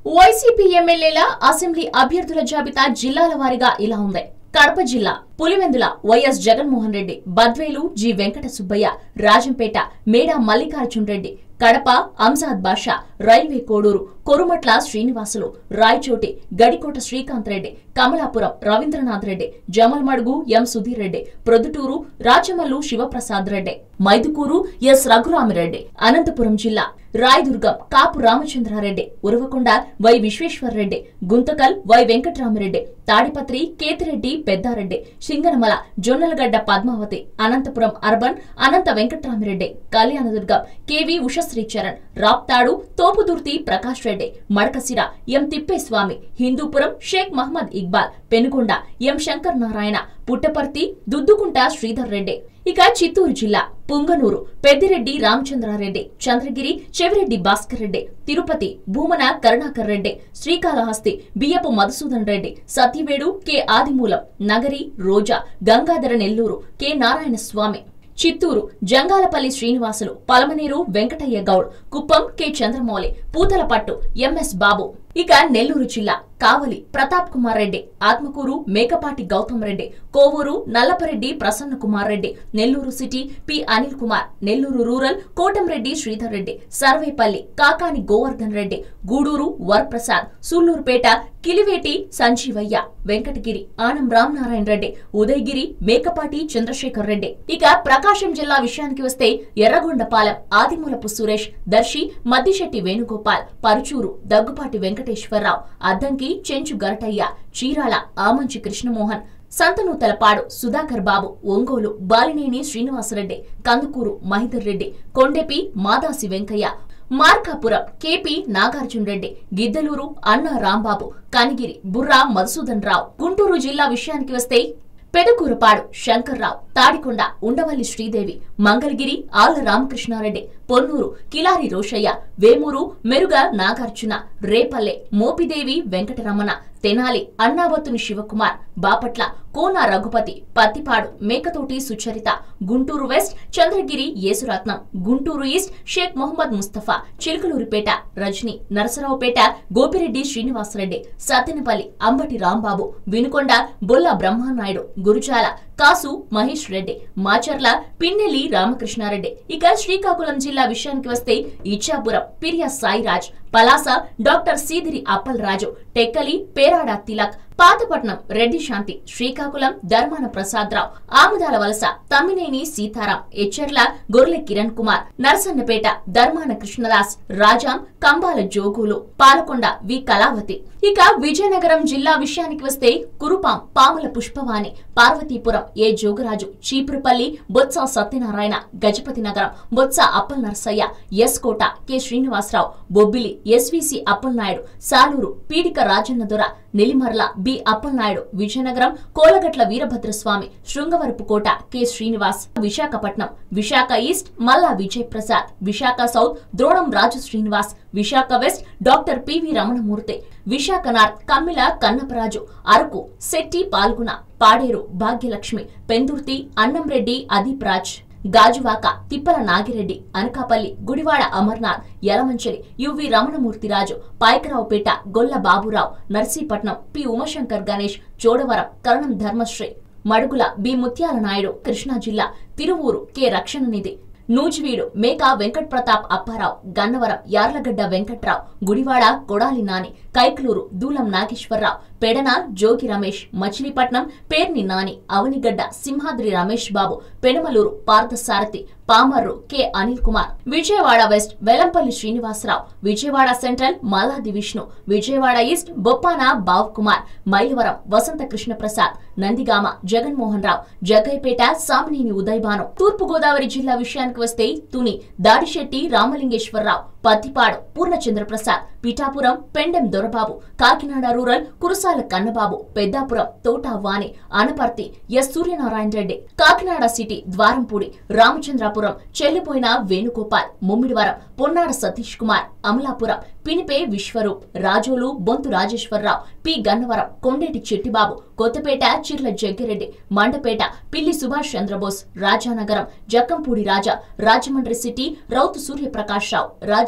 YCP ఎమ్మెల్యేల assembly అభ్యర్థుల జాబితా జిల్లాల వారీగా ఇలా ఉంది కడప జిల్లా పులివెందుల వైఎస్ జగన్మోహన్ రెడ్డి బద్వేలు జి వెంకట సుబ్బయ్య రాజంపేట మేడా మల్లికార్జున్ రెడ్డి కడప అంజాద్ బాషా రైల్వే కోడూరు కొరుమట్ల శ్రీనివాసులు రాయచోటి గడికోట శ్రీకాంత్ రెడ్డి కమలాపురం రవీంద్రనాథ్ రెడ్డి జమల్మడుగు ఎం సుధీర్ రెడ్డి ప్రొద్దుటూరు రాచమల్లు శివప్రసాద్ రెడ్డి మైదుకూరు ఎస్ రఘురామిరెడ్డి అనంతపురం జిల్లా రాయదుర్గం కాపు రామచంద్రారెడ్డి ఉరవకొండ వై విశ్వేశ్వరరెడ్డి గుంతకల్ వై వెంకట్రామిరెడ్డి తాడిపత్రి కేతిరెడ్డి పెద్దారెడ్డి సింగనమల జొన్నలగడ్డ పద్మావతి అనంతపురం అర్బన్ అనంత వెంకట్రామిరెడ్డి కళ్యాణదుర్గం కెవి ఉషశ్రీచరణ్ రాప్తాడు తోపుదుర్తి ప్రకాష్ రెడ్డి మడకసిర ఎం తిప్పేస్వామి హిందూపురం షేక్ మహమ్మద్ ఇక్బాల్ పెనుకొండ ఎం శంకర్ నారాయణ పుట్టపర్తి దుద్దుకుంట శ్రీధర్ రెడ్డి ఇక చిత్తూరు జిల్లా పుంగనూరు పెద్దిరెడ్డి రామచంద్రారెడ్డి చంద్రగిరి చెవిరెడ్డి భాస్కర్ రెడ్డి తిరుపతి భూమన కరుణాకర్ రెడ్డి శ్రీకాళహస్తి బియ్యపు మధుసూదన్ రెడ్డి సత్యవేడు కె ఆదిమూలం నగరి రోజా గంగాధర నెల్లూరు కె నారాయణ స్వామి చిత్తూరు జంగాలపల్లి శ్రీనివాసులు పలమనేరు వెంకటయ్య గౌడ్ కుప్పం కె చంద్రమౌళి పూతలపట్టు ఎంఎస్ బాబు ఇక నెల్లూరు జిల్లా కావలి ప్రతాప్ కుమార్ రెడ్డి ఆత్మకూరు మేకపాటి గౌతమ్ రెడ్డి కోవూరు నల్లపరెడ్డి ప్రసన్న కుమార్ రెడ్డి నెల్లూరు సిటీ పి అనిల్ కుమార్ నెల్లూరు రూరల్ కోటంరెడ్డి శ్రీధర్ రెడ్డి సర్వేపల్లి కాకాని గోవర్ధన్ రెడ్డి గూడూరు వరప్రసాద్ సూళ్లూరుపేట కిలివేటి సంజీవయ్య వెంకటగిరి ఆనం రామనారాయణ రెడ్డి ఉదయగిరి మేకపాటి చంద్రశేఖర్ రెడ్డి ఇక ప్రకాశం జిల్లా విషయానికి వస్తే ఎర్రగొండపాలెం ఆదిమూలపు సురేష్ దర్శి మద్దిశెట్టి వేణుగోపాల్ పరుచూరు దగ్గుపాటి వెంకటేశ్వరరావు అద్దంకి చెంచు గరటయ్య చీరాల ఆమంచి కృష్ణమోహన్ సంతనూతలపాడు సుధాకర్ బాబు ఒంగోలు బాలినేని శ్రీనివాసరెడ్డి కందుకూరు మహిదర్ రెడ్డి కొండెపి మాదాసి వెంకయ్య మార్కాపురం కేపీ నాగార్జున రెడ్డి గిద్దలూరు అన్న రాంబాబు కనిగిరి బుర్రా మధుసూదన్ రావు గుంటూరు జిల్లా విషయానికి వస్తే పెదకూరపాడు శంకర్రావు తాడికొండ ఉండవల్లి శ్రీదేవి మంగళగిరి ఆళ్ల రామకృష్ణారెడ్డి పొన్నూరు కిలారి రోషయ్య వేమూరు మెరుగ నాగార్జున రేపల్లె మోపిదేవి వెంకటరమణ తెనాలి అన్నావత్తుని శివకుమార్ బాపట్ల కోన రఘుపతి పత్తిపాడు మేకతోటి సుచరిత గుంటూరు వెస్ట్ చంద్రగిరి యేసురత్నం గుంటూరు ఈస్ట్ షేక్ మొహమ్మద్ ముస్తఫా చిలుకలూరిపేట రజని నరసరావుపేట గోపిరెడ్డి శ్రీనివాసరెడ్డి సత్తెనపల్లి అంబటి రాంబాబు వినుకొండ బొల్ల బ్రహ్మానాయుడు గురుజాల కాసు మహేష్ రెడ్డి మాచర్ల పిన్నెల్లి రామకృష్ణారెడ్డి ఇక శ్రీకాకుళం జిల్లా విషయానికి వస్తే ఇచ్చాపురం పిరియా సాయిరాజ్ పలాస డాక్టర్ సీదిరి అప్పల్ రాజు టెక్కలి పేరాడ తిలక్ పాతపట్నం రెడ్డి శాంతి శ్రీకాకుళం ధర్మాన ప్రసాదరావు ఆముదాల వలస తమ్మినేని సీతారాం ఎచ్చెర్ల గొర్లె కిరణ్ కుమార్ నరసన్నపేట ధర్మాన కృష్ణదాస్ రాజాం కంబాల జోగులు పాలకొండ వి కళావతి ఇక విజయనగరం జిల్లా విషయానికి వస్తే కురుపాం పాముల పుష్పవాణి పార్వతీపురం ఏ జోగరాజు Cheepurupalli Botsa Satyanarayana Gajapathi Nagaram Botcha Appal Narasaiah S Kota K Srinivasarao Bobbili SVC Appalanaidu Saluru Peedika Rajanna Dora Nellimarla B Appalanaidu Vizianagaram Kolagatla Veerabhadraswamy Srungavarapu Kota K Srinivas Visakhapatnam Visakha east Malla Vijay Prasad Visakha south Dronam Raju Srinivas Visakha west doctor PV Ramanamurthy Visakha north Kammila Kannaparaju Araku Setti Palguna Paderu Bhagyalakshmi Pendurthi Annamreddy Adeep Raj Gajuwaka Thippala Nagireddy Anakapalli Gudivada Amarnath Yelamanchili UV Ramanamurthyraju Payakaraopeta Golla Baburao Narsipatnam P Umashankar Ganesh Chodavaram Karanam Dharmasri Madugula B Muthyala Naidu Krishna జిల్లా Tiruvuru K Rakshana Nidhi Nuzvid Meka Venkat Pratap Apparao Gannavaram Yarlagadda Venkatrao Gudivada Kodali Nani Kaikaluru Dulam Nageswararao Pedana Jogi Ramesh Machilipatnam Perni Nani Avanigadda Simhadri Ramesh Babu Penamaluru Parthasarathy Pamarru K Anil Kumar Vijayawada west Vellampalli Srinivasarao Vijayawada central Malladi Vishnu Vijayawada east Boppana Bhav Kumar Mylavaram వసంత కృష్ణ ప్రసాద్ నందిగామ జగన్మోహన్ రావు జగ్గైపేట సామినేని ఉదయభాను తూర్పు గోదావరి జిల్లా విషయానికి వస్తే Tuni Dadisetti Ramalingeswararao Prathipadu Purnachandra Prasad Pithapuram Pendem Dorababu Kakinada rural Kurasala Kannababu Peddapuram Thota Vani Anaparthi S Suryanarayana Reddy Kakinada city Dwarampudi Ramachandrapuram Chelluboina Venugopal Mummidivaram Ponnada Satish Kumar Amalapuram Pinipe Viswarup Razole Bonthu Rajeswararao P Gannavaram Kondeti Chittibabu Kothapeta Chirla Jaggireddy Mandapeta Pilli Subhash Chandrabose Rajanagaram Jakkampudi Raja Rajahmundry city Rowthu Suryaprakash Rao Rajahmundry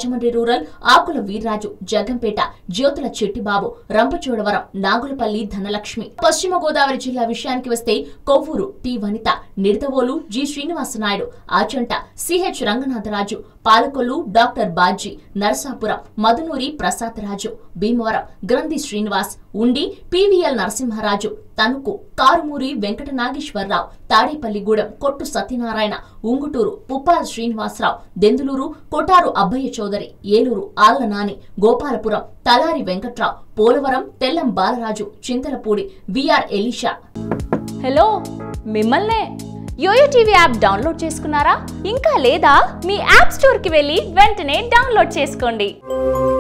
Rajahmundry rural Akula Veerraju Jaggampeta Jyothula Chittibabu Rampachodavaram Nagulapalli Dhanalakshmi పశ్చిమ గోదావరి జిల్లా విషయానికి వస్తే కొవ్వూరు టి వనిత నిడదవోలు జి శ్రీనివాసనాయుడు ఆచంట సిహెచ్ రంగనాథరాజు పాలకొల్లు డాక్టర్ బాజీ నరసాపురం మధునూరి ప్రసాదరాజు భీమవరం గ్రంథి శ్రీనివాస్ ఉండి పివిఎల్ నరసింహరాజు తణుకు కారుమూరి వెంకట నాగేశ్వరరావు తాడేపల్లిగూడెం కొట్టు సత్యనారాయణ ఉంగుటూరు పుప్పాల శ్రీనివాసరావు దెందులూరు కొటారు అబ్బయ్య చౌదరి ఏలూరు ఆళ్ల నాని గోపాలపురం తలారి వెంకట్రావు పోలవరం తెల్లం బాలరాజు చింతలపూడి విఆర్ ఎలీషా హలో మిమ్మల్నే యోయో టీవీ యాప్ డౌన్లోడ్ చేసుకున్నారా ఇంకా లేదా మీ యాప్ స్టోర్కి వెళ్ళి వెంటనే డౌన్లోడ్ చేసుకోండి